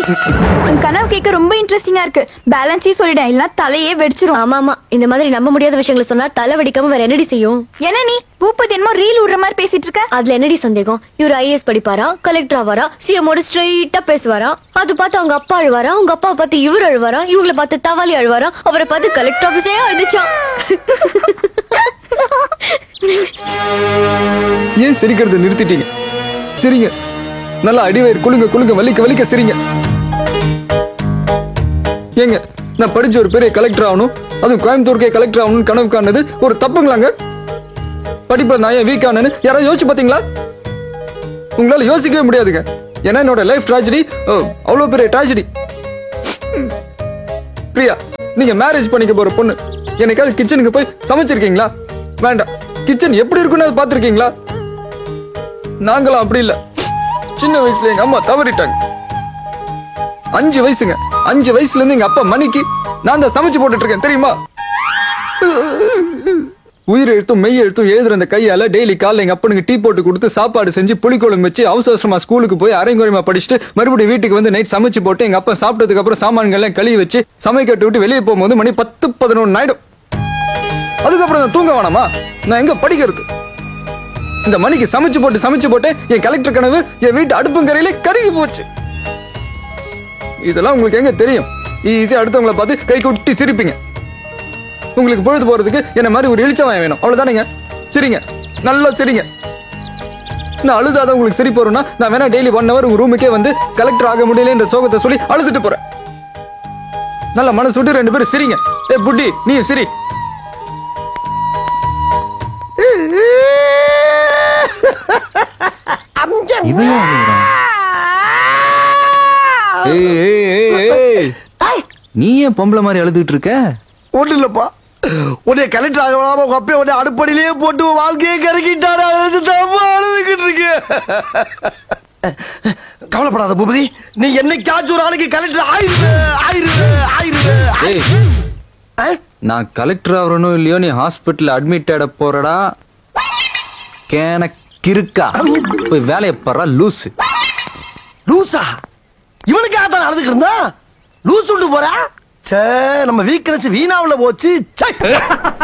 உன் கனவு கேட்க ரொம்ப இன்ட்ரெஸ்டிங்கா இருக்கு பேலன்ஸே சொல்லிட்டேன் இல்ல தலையே வெடிச்சிரும் ஆமா ஆமா இந்த மாதிரி நம்ப முடியாத விஷயங்களை சொன்னா தலை வெடிக்காம வேற என்னடி செய்யும் என்ன நீ பூப்பதி என்னமோ ரீல் விடுற மாதிரி பேசிட்டு இருக்க அதுல என்னடி சந்தேகம் இவர் ஐஏஎஸ் படிப்பாரா கலெக்டர் ஆவாரா சிஎமோட ஸ்ட்ரெயிட்டா பேசுவாரா அது பார்த்து அவங்க அப்பா அழுவாரா அவங்க அப்பாவை பார்த்து இவர் அழுவாரா இவங்கள பார்த்து தவாலி அழுவாரா அவரை பார்த்து கலெக்டர் ஆபீஸே அழுதுச்சான் ஏன் சிரிக்கிறத நிறுத்திட்டீங்க சிரிங்க நல்லா அடிவயிறு குலுங்க குலுங்க வலிக்க வலிக்க சிரிங்க ஏங்க நான் படிச்ச ஒரு பெரிய கலெக்டர் ஆகணும் அதுவும் கோயம்புத்தூருக்கே கலெக்டர் ஆகணும்னு கனவு காணுது ஒரு தப்புங்களாங்க படிப்புல நான் ஏன் வீக் ஆனேன்னு யாராவது யோசிச்சு பாத்தீங்களா உங்களால யோசிக்கவே முடியாதுங்க ஏன்னா என்னோட லைஃப் ட்ராஜடி அவ்வளவு பெரிய ட்ராஜடி பிரியா நீங்க மேரேஜ் பண்ணிக்க போற பொண்ணு என்னைக்காவது கிச்சனுக்கு போய் சமைச்சிருக்கீங்களா வேண்டாம் கிச்சன் எப்படி இருக்குன்னு அது பார்த்திருக்கீங்களா நாங்களாம் அப்படி இல்ல சின்ன வயசுல எங்க அம்மா தவறிட்டாங்க அஞ்சு வயசுங்க அஞ்சு வயசுல இருந்து எங்க அப்பா மணிக்கு நான் தான் சமைச்சு போட்டுட்டு இருக்கேன் தெரியுமா உயிர் எழுத்தும் மெய் எழுத்தும் எழுதுற அந்த கையால டெய்லி காலைல எங்க அப்பனுக்கு டீ போட்டு கொடுத்து சாப்பாடு செஞ்சு புளிக்குழம்பு வச்சு அவசர அவசரமா ஸ்கூலுக்கு போய் அரைங்குறைமா படிச்சுட்டு மறுபடியும் வீட்டுக்கு வந்து நைட் சமைச்சு போட்டு எங்க அப்பா சாப்பிட்டதுக்கு அப்புறம் சாமான்கள் எல்லாம் கழுவி வச்சு சமைக்கட்டு விட்டு வெளியே போகும்போது மணி பத்து பதினொன்னு ஆயிடும் அதுக்கப்புறம் நான் தூங்க வேணாமா நான் எங்க படிக்கிறது இந்த மணிக்கு சமைச்சு போட்டு சமைச்சு போட்டு என் கலெக்டர் கனவு என் வீட்டு அடுப்புங்கரையிலே கருகி போச்சு இதெல்லாம் உங்களுக்கு எங்க தெரியும் ஈஸியா அடுத்தவங்கள பார்த்து கை கொட்டி சிரிப்பீங்க உங்களுக்கு பொழுது போறதுக்கு என்ன மாதிரி ஒரு இழிச்சவன் வேணும் அவ்வளவுதானேங்க சரிங்க நல்லா சரிங்க நான் அழுதாத உங்களுக்கு சிரிப்பு வரும்னா நான் வேணா டெய்லி ஒன் ஹவர் உங்க ரூமுக்கே வந்து கலெக்டர் ஆக முடியலன்ற சோகத்தை சொல்லி அழுதுட்டு போறேன் நல்ல மனசு விட்டு ரெண்டு பேரும் சிரிங்க ஏ புட்டி நீ சிரி இவன் ஏன் அழுகுறான்? ஏய், ஏய், ஏய், ஏய். நீ ஏன் பொம்பளை மாதிரி அழுதுகிட்டு இருக்க ஒண்ணு இல்லப்பா உன்னை கலெக்டர் ஆக வேணாம உங்க அப்பே உன்னை அடுப்படியிலேயே போட்டு உன் வாழ்க்கையை கறக்கிட்டாரு அழுதுட்டாப்பா அழுதுகிட்டு இருக்கு கவலைப்படாத பூபதி நீ என்னைக்காச்சும் ஒரு ஆளுக்கு கலெக்டர் ஆயிரு ஆயிரு ஆயிரு ஏய் நான் கலெக்டர் ஆகணும் இல்லையோ நீ ஹாஸ்பிட்டல் அட்மிட் ஆட போறடா கேன கிறுக்கா போய் வேலையை பாரு லூசு லூசா இவனுக்காக தான் அழுதுக்கு இருந்தா லூஸ் விட்டு போறா சே நம்ம வீக்னஸ் வீணாவுல போச்சு ச்சே.